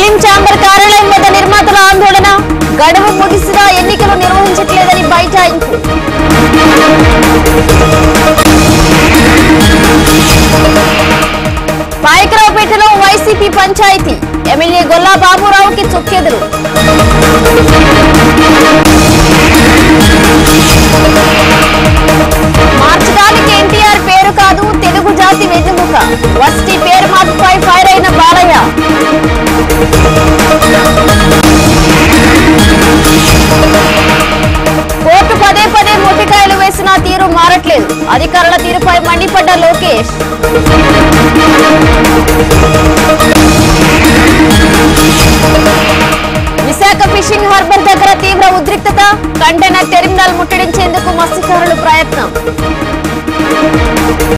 film chamber కార్యాలయం వద్ద నిర్మాతల ఆందోళన గడువు ముగిసినా ఎన్నికలు నిర్వహించట్లేదని బైఠాయింపు పాయకరావుపేటలో వైసీపీ పంచాయతీ ఎమ్మెల్యే గొల్లా బాబురావుకి చుక్కెదురు మార్చడానికి ఎన్టీఆర్ పేరు కాదు తెలుగు జాతి వెన్నెముక వస్తి పేరు మార్పుపై ఫైర్ అయిన బాలయ్య కోర్టు పదే పదే మొట్టికాయలు వేసిన తీరు మారట్లేదు అధికారుల తీరుపై మండిపడ్డ లోకేష్ విశాఖ ఫిషింగ్ హార్బర్ దగ్గర తీవ్ర ఉద్రిక్తత కంటైనర్ టెర్మినల్ ముట్టడించేందుకు మత్స్యకారులు ప్రయత్నం